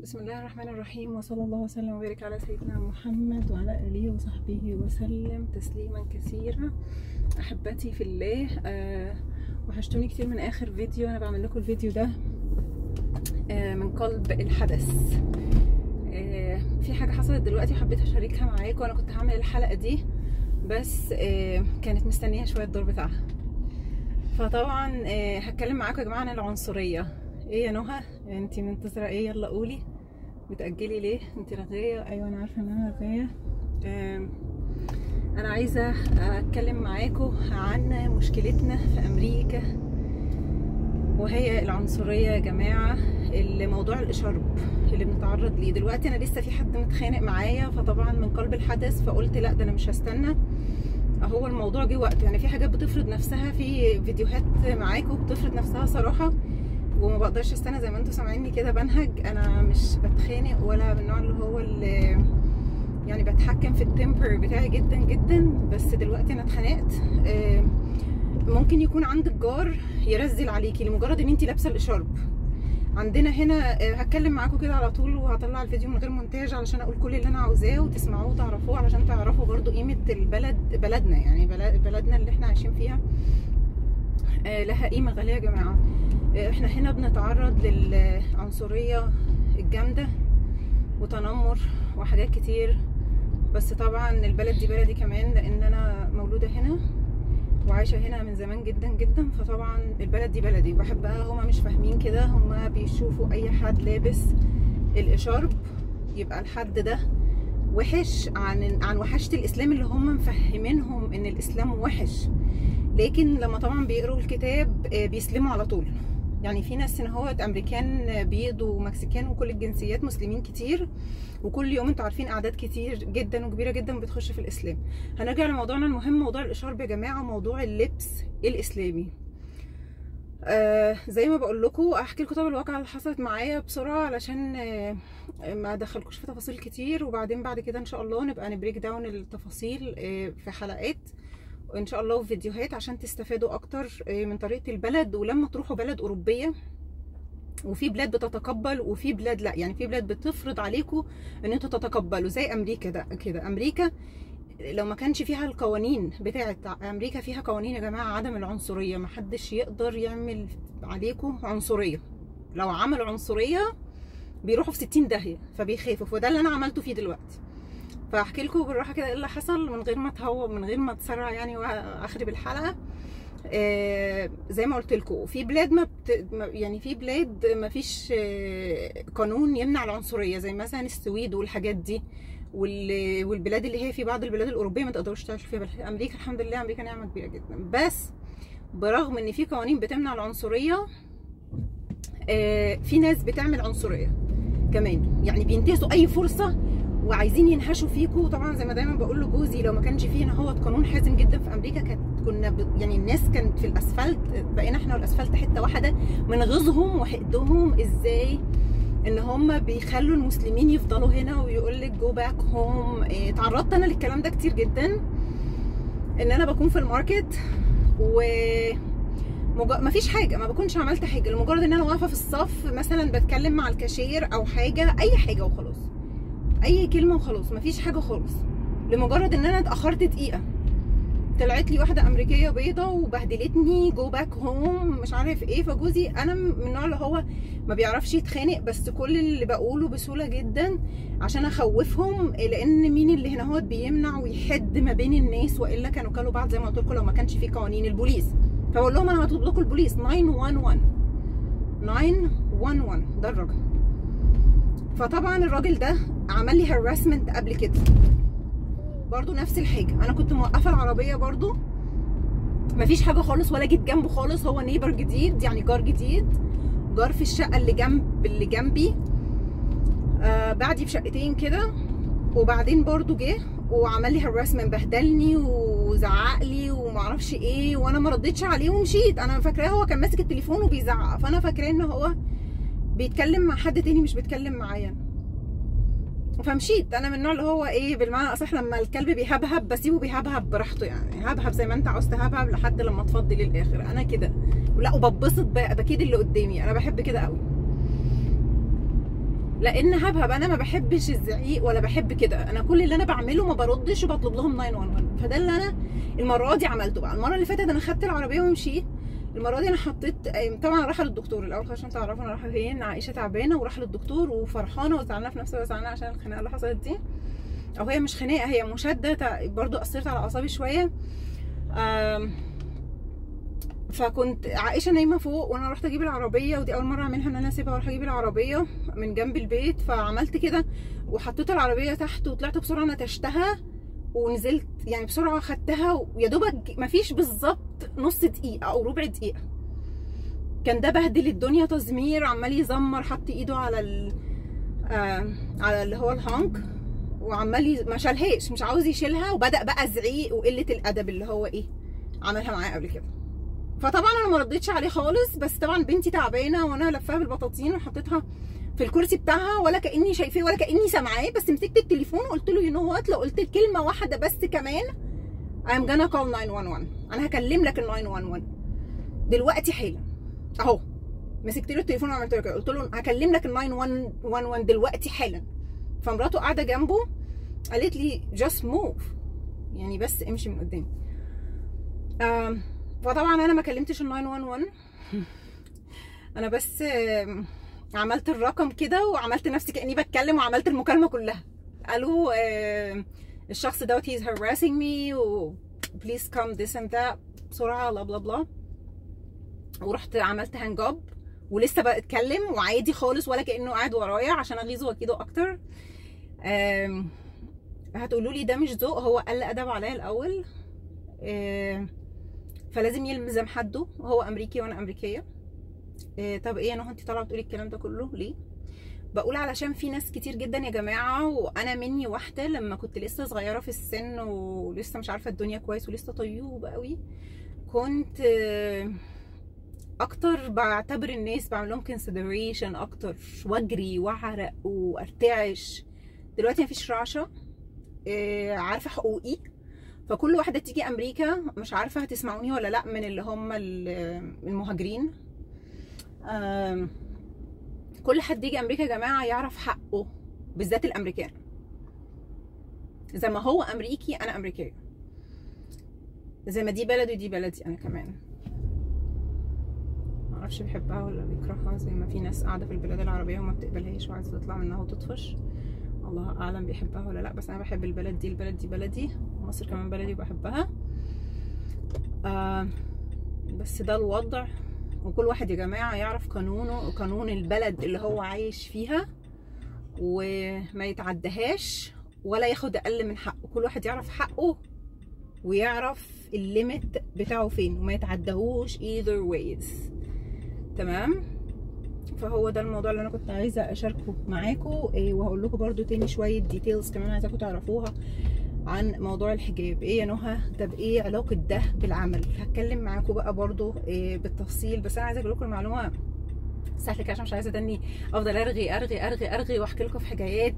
بسم الله الرحمن الرحيم وصلى الله وسلم وبارك على سيدنا محمد وعلى اله وصحبه وسلم تسليما كثيرا احبتي في الله أه وحشتوني كتير من اخر فيديو انا بعمل لكم الفيديو ده أه من قلب الحدث أه في حاجه حصلت دلوقتي حبيت اشاركها معاكم انا كنت هعمل الحلقه دي بس أه كانت مستنيه شويه الدور بتاعها فطبعا أه هتكلم معاكم يا جماعه عن العنصريه ايه يا نهى انتي منتظره ايه يلا قولي بتاجلي ليه انتي رغايه ايوه انا عارفه ان انا رغايه انا عايزه اتكلم معاكم عن مشكلتنا في امريكا وهي العنصريه يا جماعه موضوع الاشارب اللي بنتعرض ليه دلوقتي انا لسه في حد متخانق معايا فطبعا من قلب الحدث فقلت لا ده انا مش هستنى هو الموضوع جه وقت يعني في حاجات بتفرض نفسها في فيديوهات معاكم بتفرض نفسها صراحه وما بقدرش استنى زي ما انتوا سامعيني كده بنهج انا مش بتخانق ولا من النوع اللي هو اللي يعني بتحكم في التمبر بتاعي جدا جدا بس دلوقتي انا اتخانقت ممكن يكون عندك جار يرزل عليكي لمجرد ان انت لابسه الاشارب عندنا هنا هتكلم معاكم كده على طول وهطلع الفيديو من غير مونتاج علشان اقول كل اللي انا عاوزاه وتسمعوه وتعرفوه علشان تعرفوا برضو قيمه البلد بلدنا يعني بلدنا اللي احنا عايشين فيها لها قيمه غاليه يا جماعه احنا هنا بنتعرض للعنصرية الجامدة وتنمر وحاجات كتير بس طبعا البلد دي بلدي كمان لان انا مولودة هنا وعايشة هنا من زمان جدا جدا فطبعا البلد دي بلدي وبحبها هما مش فاهمين كده هما بيشوفوا اي حد لابس الاشارب يبقى الحد ده وحش عن عن وحشة الاسلام اللي هم مفهمينهم ان الاسلام وحش لكن لما طبعا بيقروا الكتاب بيسلموا على طول يعني في ناس هنا هو امريكان بيض ومكسيكان وكل الجنسيات مسلمين كتير وكل يوم انتوا عارفين اعداد كتير جدا وكبيره جدا بتخش في الاسلام هنرجع لموضوعنا المهم موضوع الاشارب يا جماعه موضوع اللبس الاسلامي آه زي ما بقول لكم احكي لكم طب الواقعه اللي حصلت معايا بسرعه علشان آه ما ادخلكوش في تفاصيل كتير وبعدين بعد كده ان شاء الله نبقى نبريك داون التفاصيل آه في حلقات وان شاء الله في فيديوهات عشان تستفادوا اكتر من طريقه البلد ولما تروحوا بلد اوروبيه وفي بلاد بتتقبل وفي بلاد لا يعني في بلاد بتفرض عليكم ان انتوا تتقبلوا زي امريكا ده كده امريكا لو ما كانش فيها القوانين بتاعه امريكا فيها قوانين يا جماعه عدم العنصريه ما حدش يقدر يعمل عليكم عنصريه لو عملوا عنصريه بيروحوا في 60 داهيه فبيخافوا فده اللي انا عملته فيه دلوقتي فاحكي لكم بالراحه كده ايه اللي حصل من غير ما اتهوى من غير ما اتسرع يعني واخرب الحلقه آه زي ما قلت لكم في بلاد ما بت... يعني في بلاد ما فيش آه قانون يمنع العنصريه زي مثلا السويد والحاجات دي وال... والبلاد اللي هي في بعض البلاد الاوروبيه ما تقدروش تعيشوا فيها بل... امريكا الحمد لله امريكا نعمه كبيره جدا بس برغم ان في قوانين بتمنع العنصريه آه في ناس بتعمل عنصريه كمان يعني بينتهزوا اي فرصه وعايزين ينهشوا فيكوا طبعا زي ما دايما بقول لجوزي لو ما كانش فيه هنا هو قانون حازم جدا في امريكا كانت كنا ب... يعني الناس كانت في الاسفلت بقينا احنا والاسفلت حته واحده من غيظهم وحقدهم ازاي ان هم بيخلوا المسلمين يفضلوا هنا ويقول لك جو باك هوم اتعرضت انا للكلام ده كتير جدا ان انا بكون في الماركت و مج... ما فيش حاجه ما بكونش عملت حاجه لمجرد ان انا واقفه في الصف مثلا بتكلم مع الكاشير او حاجه اي حاجه وخلاص اي كلمه وخلاص مفيش حاجه خالص لمجرد ان انا اتاخرت دقيقه طلعت لي واحده امريكيه بيضه وبهدلتني جو باك هوم مش عارف ايه فجوزي انا من النوع اللي هو ما بيعرفش يتخانق بس كل اللي بقوله بسهوله جدا عشان اخوفهم لان مين اللي هنا هو بيمنع ويحد ما بين الناس والا كانوا كلوا بعض زي ما قلت لكم لو ما كانش في قوانين البوليس فبقول لهم انا هطلب لكم البوليس 911 911 ده الرقم فطبعا الراجل ده عمل لي هراسمنت قبل كده برضو نفس الحاجه انا كنت موقفه العربيه برضو مفيش حاجه خالص ولا جيت جنبه خالص هو نيبر جديد يعني جار جديد جار في الشقه اللي جنب اللي جنبي آه بعدي بشقتين كده وبعدين برضو جه وعمل لي هراسمنت بهدلني وزعق لي ومعرفش ايه وانا ما ردتش عليه ومشيت انا فاكراه هو كان ماسك التليفون وبيزعق فانا فاكراه ان هو بيتكلم مع حد تاني مش بيتكلم معايا فمشيت انا من النوع اللي هو ايه بالمعنى اصح لما الكلب بيهبهب بسيبه بيهبهب براحته يعني هبهب زي ما انت عاوز تهبهب لحد لما تفضي للاخر انا كده لا وببسط بكيد اللي قدامي انا بحب كده قوي لان هبهب انا ما بحبش الزعيق ولا بحب كده انا كل اللي انا بعمله ما بردش وبطلب لهم 911 فده اللي انا المره دي عملته بقى المره اللي فاتت انا خدت العربيه ومشيت المره دي انا حطيت طبعا رايحه للدكتور الاول عشان تعرفوا انا رايحه فين عائشه تعبانه ورايحه للدكتور وفرحانه وزعلانه في نفسي وزعلانه عشان الخناقه اللي حصلت دي او هي مش خناقه هي مشاده برضو اثرت على اعصابي شويه فكنت عائشه نايمه فوق وانا رحت اجيب العربيه ودي اول مره اعملها ان انا اسيبها واروح اجيب العربيه من جنب البيت فعملت كده وحطيت العربيه تحت وطلعت بسرعه نتشتها ونزلت يعني بسرعه خدتها ويا دوبك مفيش بالظبط نص دقيقه او ربع دقيقه كان ده بهدل الدنيا تزمير عمال يزمر حط ايده على ال آه على اللي هو الهانك وعمال ما شالهاش مش عاوز يشيلها وبدا بقى زعيق وقله الادب اللي هو ايه عملها معايا قبل كده فطبعا انا ما رديتش عليه خالص بس طبعا بنتي تعبانه وانا لفاها بالبطاطين وحطيتها في الكرسي بتاعها ولا كاني شايفاه ولا كاني سامعاه بس مسكت التليفون وقلت له يو نو وات لو قلت كلمه واحده بس كمان I'm gonna call 911 انا هكلم لك ال 911 دلوقتي حالا اهو مسكت له التليفون وعملت له كده قلت له هكلم لك ال 911 دلوقتي حالا فمراته قاعده جنبه قالت لي just move يعني بس امشي من قدامي فطبعا انا ما كلمتش ال 911 انا بس عملت الرقم كده وعملت نفسي كاني بتكلم وعملت المكالمه كلها قالوا الشخص دوت he's harassing me و please come this and that بسرعه بلا بلا بلا ورحت عملت هانج اب ولسه بتكلم وعادي خالص ولا كانه قاعد ورايا عشان اغيظه واكيده اكتر هتقولوا لي ده مش ذوق هو قل ادب عليا الاول فلازم يلزم حده وهو امريكي وانا امريكيه إيه طب ايه انا انت طالعه بتقولي الكلام ده كله ليه بقول علشان في ناس كتير جدا يا جماعه وانا مني واحده لما كنت لسه صغيره في السن ولسه مش عارفه الدنيا كويس ولسه طيوبه قوي كنت اكتر بعتبر الناس بعمل لهم consideration اكتر واجري واعرق وارتعش دلوقتي مفيش رعشه إيه عارفه حقوقي فكل واحده تيجي امريكا مش عارفه هتسمعوني ولا لا من اللي هم المهاجرين كل حد يجي امريكا يا جماعه يعرف حقه بالذات الامريكان زي ما هو امريكي انا امريكيه زي ما دي بلدي ودي بلدي انا كمان معرفش بيحبها ولا بيكرهها زي ما في ناس قاعده في البلاد العربيه وما بتقبلهاش وعايزه تطلع منها وتطفش الله اعلم بيحبها ولا لا بس انا بحب البلد دي البلد دي بلدي مصر كمان بلدي وبحبها آه بس ده الوضع وكل واحد يا جماعه يعرف قانونه قانون البلد اللي هو عايش فيها وما يتعدهاش ولا ياخد اقل من حقه كل واحد يعرف حقه ويعرف الليميت بتاعه فين وما يتعدهوش either ways تمام فهو ده الموضوع اللي انا كنت عايزه اشاركه معاكم إيه وهقول لكم برده تاني شويه ديتيلز كمان عايزاكم تعرفوها عن موضوع الحجاب ايه يا نهى طب ايه علاقه ده بالعمل هتكلم معاكم بقى برده إيه بالتفصيل بس انا عايزه اقول لكم المعلومه سهل كده عشان مش عايزه دني افضل ارغي ارغي ارغي ارغي واحكي لكم في حكايات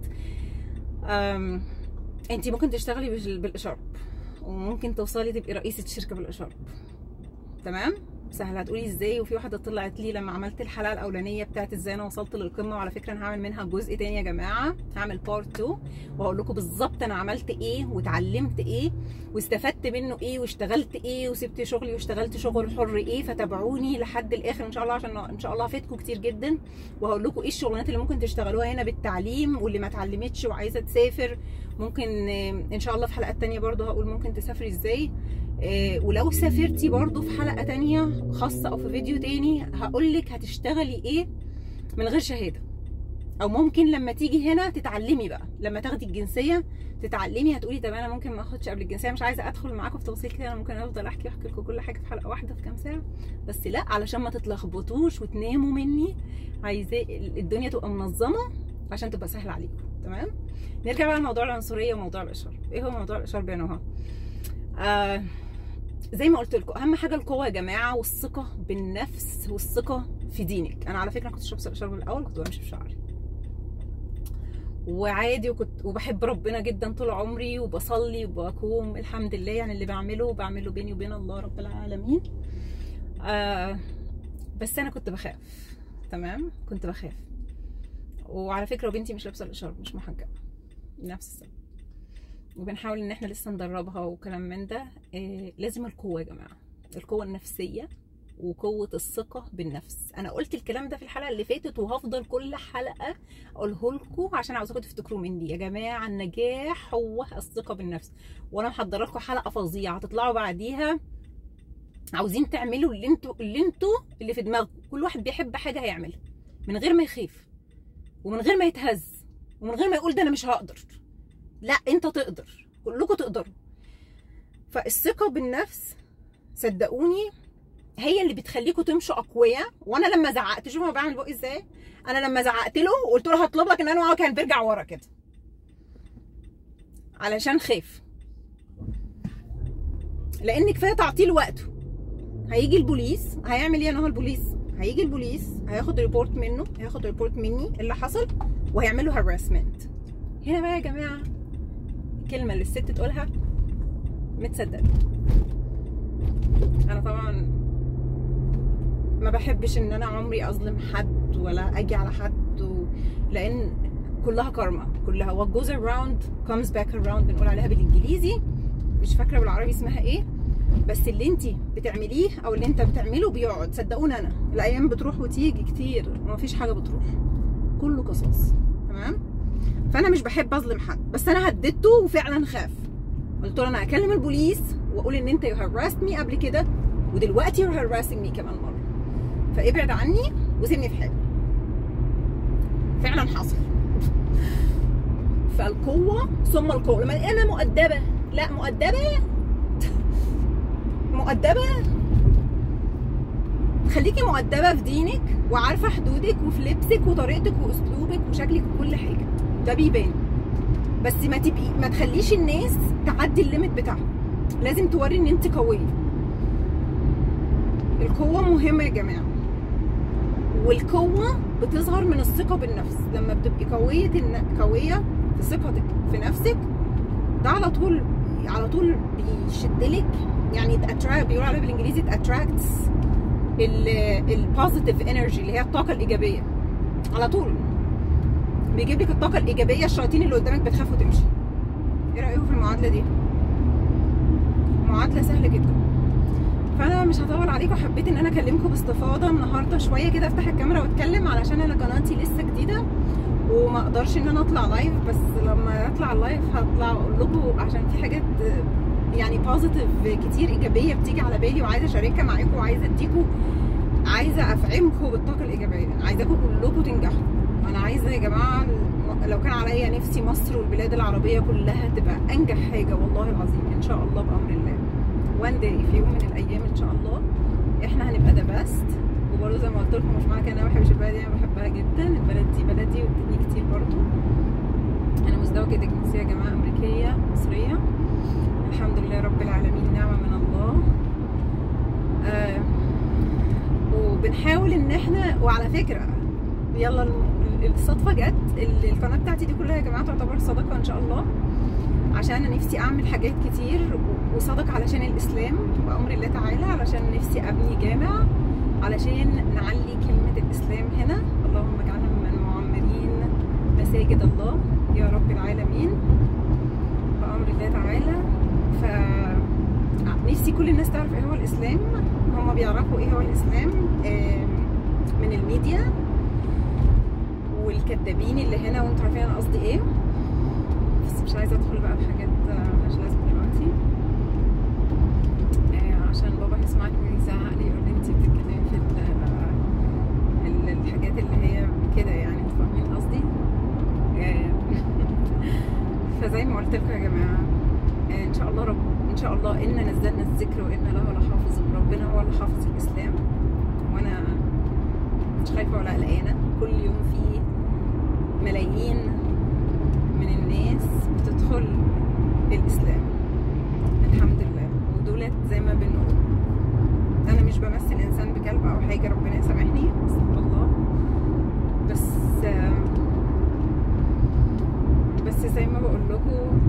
انت ممكن تشتغلي بالاشارب وممكن توصلي تبقي رئيسه شركه بالاشارب تمام سهل هتقولي ازاي وفي واحده طلعت لي لما عملت الحلقه الاولانيه بتاعت ازاي انا وصلت للقمه وعلى فكره انا هعمل منها جزء تاني يا جماعه هعمل بارت 2 وهقول لكم بالظبط انا عملت ايه واتعلمت ايه واستفدت منه ايه واشتغلت ايه وسبت شغلي واشتغلت شغل حر ايه فتابعوني لحد الاخر ان شاء الله عشان ان شاء الله هفيدكم كتير جدا وهقول لكم ايه الشغلانات اللي ممكن تشتغلوها هنا بالتعليم واللي ما اتعلمتش وعايزه تسافر ممكن ان شاء الله في حلقات تانية برضو هقول ممكن تسافري ازاي إيه ولو سافرتي برضو في حلقة تانية خاصة او في فيديو تاني هقولك هتشتغلي ايه من غير شهادة او ممكن لما تيجي هنا تتعلمي بقى لما تاخدي الجنسية تتعلمي هتقولي طب انا ممكن ما اخدش قبل الجنسية مش عايزة ادخل معاكم في تفاصيل كده انا ممكن افضل احكي واحكي لكم كل حاجة في حلقة واحدة في كام ساعة بس لا علشان ما تتلخبطوش وتناموا مني عايزاه الدنيا تبقى منظمة عشان تبقى سهلة عليكم تمام نرجع بقى لموضوع العنصرية وموضوع الاشار ايه هو موضوع الاشار يا نهى آه زي ما قلت لكم اهم حاجه القوه يا جماعه والثقه بالنفس والثقه في دينك انا على فكره كنت بشرب شرب الاول كنت بمشي بشعري وعادي وكنت وبحب ربنا جدا طول عمري وبصلي وبقوم الحمد لله يعني اللي بعمله بعمله بيني وبين الله رب العالمين آه بس انا كنت بخاف تمام كنت بخاف وعلى فكره بنتي مش لابسه الاشارب مش محجبه نفس السبب وبنحاول ان احنا لسه ندربها وكلام من ده إيه لازم القوه يا جماعه القوه النفسيه وقوة الثقة بالنفس أنا قلت الكلام ده في الحلقة اللي فاتت وهفضل كل حلقة أقوله لكم عشان عاوزاكم تفتكروا مني يا جماعة النجاح هو الثقة بالنفس وأنا محضرة لكم حلقة فظيعة هتطلعوا بعديها عاوزين تعملوا اللي انتوا اللي انتوا اللي في دماغكم كل واحد بيحب حاجة هيعملها من غير ما يخاف ومن غير ما يتهز ومن غير ما يقول ده أنا مش هقدر لا أنت تقدر كلكم تقدروا فالثقة بالنفس صدقوني هي اللي بتخليكم تمشوا اقوياء وانا لما زعقت شوفوا انا بعمل بقي ازاي انا لما زعقت له وقلت له هطلب لك ان انا معاه كان بيرجع ورا كده علشان خاف لان كفايه تعطيل وقته هيجي البوليس هيعمل ايه انا هو البوليس هيجي البوليس هياخد ريبورت منه هياخد ريبورت مني اللي حصل وهيعمل له هراسمنت هنا بقى يا جماعه الكلمه اللي الست تقولها متصدقه انا طبعا ما بحبش ان انا عمري اظلم حد ولا اجي على حد و... لان كلها كارما كلها what goes around comes back around بنقول عليها بالانجليزي مش فاكره بالعربي اسمها ايه بس اللي انت بتعمليه او اللي انت بتعمله بيقعد صدقوني انا الايام بتروح وتيجي كتير ومفيش حاجه بتروح كله قصاص تمام فانا مش بحب اظلم حد بس انا هددته وفعلا خاف قلت له انا هكلم البوليس واقول ان انت you harassed me قبل كده ودلوقتي you're harassing me كمان مره فابعد عني وسيبني في حالي فعلا حصل فالقوة ثم القوة لما أنا مؤدبة لا مؤدبة مؤدبة خليكي مؤدبة في دينك وعارفة حدودك وفي لبسك وطريقتك وأسلوبك وشكلك وكل حاجة ده بيبان بس ما تبقي ما تخليش الناس تعدي الليميت بتاعها لازم توري ان انت قوية القوة مهمة يا جماعة والقوة بتظهر من الثقة بالنفس لما بتبقي قوية الن... قوية في ثقتك في نفسك ده على طول على طول بيشدلك يعني اتراكت بيقولوا عليها بالانجليزي اتراكتس البوزيتيف انرجي اللي هي الطاقة الإيجابية على طول بيجيب لك الطاقة الإيجابية الشياطين اللي قدامك بتخاف وتمشي ايه رأيكم في المعادلة دي؟ معادلة سهلة جدا فانا مش هطول عليكم حبيت ان انا اكلمكم باستفاضه النهارده شويه كده افتح الكاميرا واتكلم علشان انا قناتي لسه جديده وما اقدرش ان انا اطلع لايف بس لما اطلع لايف هطلع اقول لكم عشان في حاجات يعني بوزيتيف كتير ايجابيه بتيجي على بالي وعايزه اشاركها معاكم وعايزه اديكم عايزه افعمكم بالطاقه الايجابيه عايزاكم كلكم تنجحوا انا عايزه يا جماعه لو كان عليا نفسي مصر والبلاد العربيه كلها تبقى انجح حاجه والله العظيم ان شاء الله بامر الله وان داي في يوم من الايام ان شاء الله احنا هنبقى ذا بيست وبرضه زي ما قلت لكم مش معنى كده انا ما بحبش البلد دي انا بحبها جدا البلد دي بلدي وبتديني كتير برضه انا مزدوجه الجنسيه يا جماعه امريكيه مصريه الحمد لله رب العالمين نعمه من الله آه وبنحاول ان احنا وعلى فكره يلا الصدفه جت القناه بتاعتي دي كلها يا جماعه تعتبر صدقه ان شاء الله عشان انا نفسي اعمل حاجات كتير وصدق علشان الاسلام بامر الله تعالى علشان نفسي ابني جامع علشان نعلي كلمه الاسلام هنا اللهم اجعلنا من معمرين مساجد الله يا رب العالمين بامر الله تعالى ف نفسي كل الناس تعرف ايه هو الاسلام هم بيعرفوا ايه هو الاسلام من الميديا والكدابين اللي هنا وانتوا عارفين انا قصدي ايه بس مش عايزه ادخل بقى في حاجات ملهاش لازمه دلوقتي آه عشان بابا هيسمعك ويزعق لي يقول لي انت بتتكلمي في الحاجات اللي هي كده يعني انتوا فاهمين قصدي آه فزي ما قلت لكم يا جماعه آه ان شاء الله رب ان شاء الله انا نزلنا الذكر وانا له لحافظ ربنا هو اللي حافظ الاسلام وانا مش خايفه ولا قلقانه كل يوم في ملايين من الناس بتدخل الاسلام الحمد لله ودولت زي ما بنقول انا مش بمثل انسان بكلب او حاجه ربنا يسامحني استغفر الله بس بس زي ما بقول لكم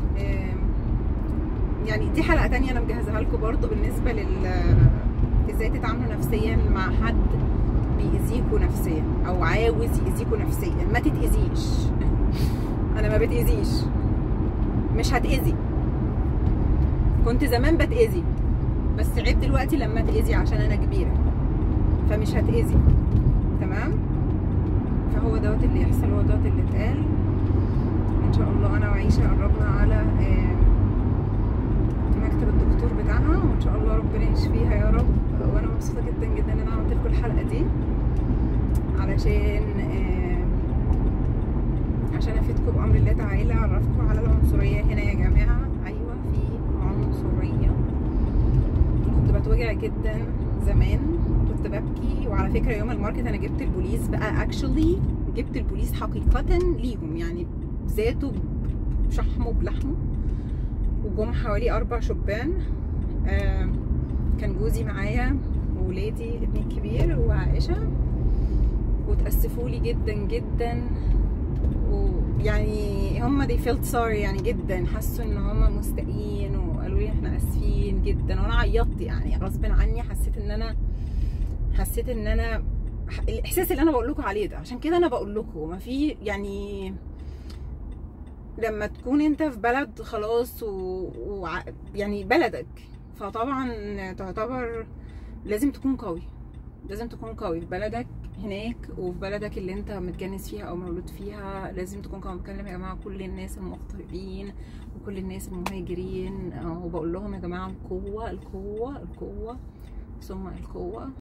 يعني دي حلقه تانية انا مجهزها لكم برضو بالنسبه لل ازاي تتعاملوا نفسيا مع حد بيأذيكوا نفسيا او عاوز يأذيكوا نفسيا ما تتأذيش انا ما بتأذيش مش هتأذي كنت زمان بتأذي بس عيب دلوقتي لما اتأذي عشان انا كبيرة فمش هتأذي تمام فهو دوت اللي يحصل هو دوت اللي اتقال ان شاء الله انا وعيشة قربنا على آه، مكتب الدكتور بتاعها وان شاء الله ربنا يشفيها يا رب وانا مبسوطة جدا جدا ان انا عملت لكم الحلقة دي علشان آه، عشان افيدكم بامر الله تعالى اعرفكم على العنصرية هنا يا جماعة ايوه في عنصرية كنت بتوجع جدا زمان كنت ببكي وعلى فكره يوم الماركت انا جبت البوليس بقى اكشولي جبت البوليس حقيقه ليهم يعني ذاته بشحمه بلحمه وجم حوالي اربع شبان آه كان جوزي معايا وولادي ابني الكبير وعائشه وتاسفوا لي جدا جدا ويعني هم they felt sorry يعني جدا حسوا ان هم مستائين وقالوا لي احنا اسفين جدا وانا عيطت يعني غصب عني حسيت ان انا حسيت ان انا الاحساس اللي انا بقول لكم عليه ده عشان كده انا بقول لكم ما في يعني لما تكون انت في بلد خلاص و... و... يعني بلدك فطبعا تعتبر لازم تكون قوي لازم تكون قوي في بلدك هناك وفي بلدك اللي انت متجنس فيها او مولود فيها لازم تكون قوي بتكلم يا جماعه كل الناس المغتربين وكل الناس المهاجرين وبقول لهم يا جماعه القوه القوه القوه ثم القوه